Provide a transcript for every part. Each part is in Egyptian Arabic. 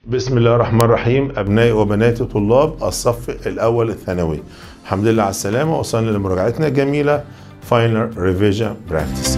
بسم الله الرحمن الرحيم أبنائي وبناتي طلاب الصف الأول الثانوي الحمد لله على السلامة وصلنا لمراجعتنا الجميلة Final Revision Practice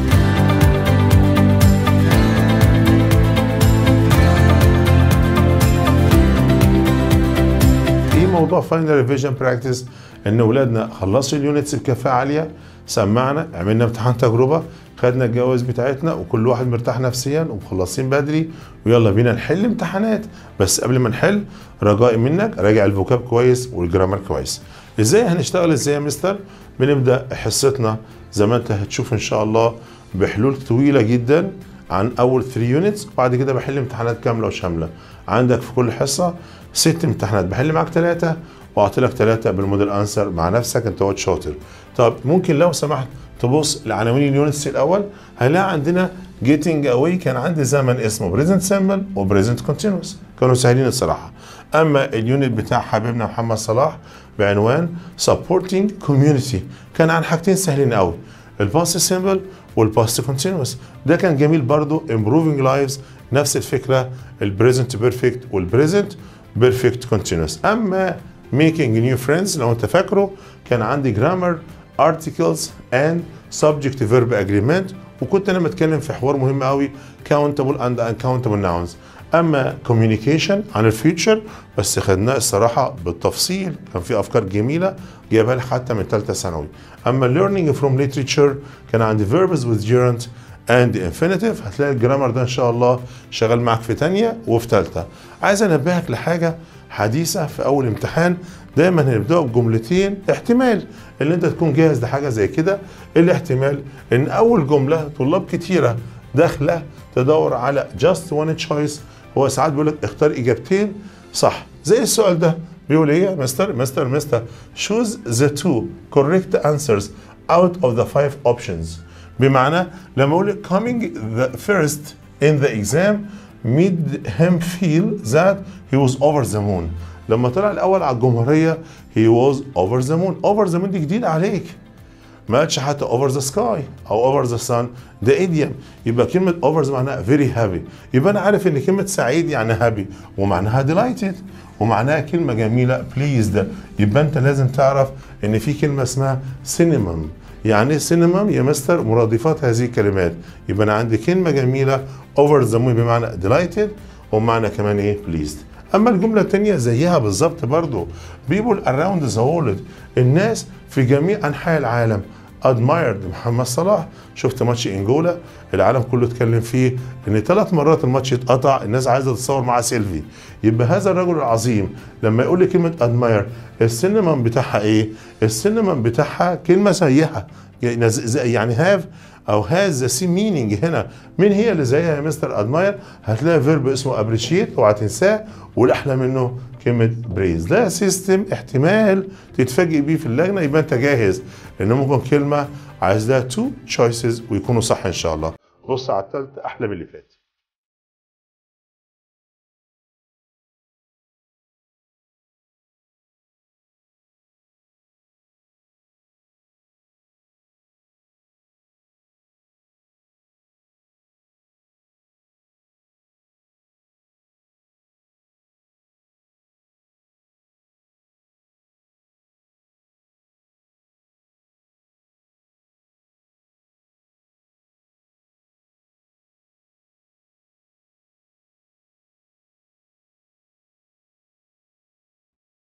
ايه موضوع Final Revision Practice ان اولادنا خلصوا اليونتس بكفاءة عالية سمعنا عملنا امتحان تجربة خدنا الجوائز بتاعتنا وكل واحد مرتاح نفسيا ومخلصين بدري ويلا بينا نحل امتحانات بس قبل ما نحل رجائي منك راجع الفوكاب كويس والجرامر كويس ازاي هنشتغل ازاي يا مستر بنبدا حصتنا زي ما انت هتشوف ان شاء الله بحلول طويله جدا عن اول 3 يونتس وبعد كده بحل امتحانات كامله وشامله عندك في كل حصه ست امتحانات بحل معاك ثلاثه واعطي لك ثلاثه بالموديل انسر مع نفسك انت واد شاطر طب ممكن لو سمحت تبص لعناوين اليونتس الاول هنلاقي عندنا جيتنج اواي كان عندي زمن اسمه بريزنت سيمبل وبريزنت كونتينوس كانوا سهلين الصراحه اما اليونت بتاع حبيبنا محمد صلاح بعنوان سبورتنج كوميونتي كان عن حاجتين سهلين قوي الباست سيمبل والباست كونتينوس ده كان جميل برضو امبروفينج لايفز نفس الفكره البريزنت بيرفكت والبريزنت بيرفكت كونتينوس اما ميكينج نيو فريندز لو انت فاكره كان عندي جرامر articles and subject verb agreement وكنت انا بتكلم في حوار مهم قوي countable and uncountable nouns اما communication عن الفيوتشر بس خدناه الصراحه بالتفصيل كان في افكار جميله جايبها لي حتى من ثالثه ثانوي اما learning from literature كان عندي verbs with gerund and infinitive هتلاقي الجرامر ده ان شاء الله شغال معاك في تانية وفي ثالثه عايز انبهك لحاجه حديثه في اول امتحان دايما هنبداوا بجملتين احتمال ان انت تكون جاهز لحاجه زي كده الاحتمال ان اول جمله طلاب كتيره داخله تدور على just one choice هو ساعات بيقول لك اختار اجابتين صح زي السؤال ده بيقول ايه يا مستر مستر مستر choose the two correct answers out of the five options بمعنى لما اقول coming the first in the exam made him feel that he was over the moon لما طلع الاول على الجمهوريه he was over the moon over the moon دي جديد عليك ما قالش حتى over the sky او over the sun ده idiom يبقى كلمه over معناها very happy يبقى انا عارف ان كلمه سعيد يعني happy ومعناها delighted ومعناها كلمه جميله pleased يبقى انت لازم تعرف ان في كلمه اسمها synonym يعني ايه synonym يا مستر مرادفات هذه الكلمات يبقى انا عندي كلمه جميله over the moon بمعنى delighted ومعنى كمان ايه pleased اما الجمله الثانيه زيها بالظبط برضو people around the world الناس في جميع انحاء العالم admired محمد صلاح شفت ماتش انجولا العالم كله اتكلم فيه ان ثلاث مرات الماتش اتقطع الناس عايزه تتصور مع سيلفي يبقى هذا الرجل العظيم لما يقول لي كلمه admire السينما بتاعها ايه السينما بتاعها كلمه سيئه يعني هاف او هاز ذا سي مينينج هنا مين هي اللي زيها يا مستر ادماير هتلاقي فيرب اسمه ابريشيت اوعى تنساه والاحلى منه كلمه بريز ده سيستم احتمال تتفاجئ بيه في اللجنه يبقى انت جاهز لان ممكن كلمه عايز لها تو تشويسز ويكونوا صح ان شاء الله بص على الثالث احلى من اللي فات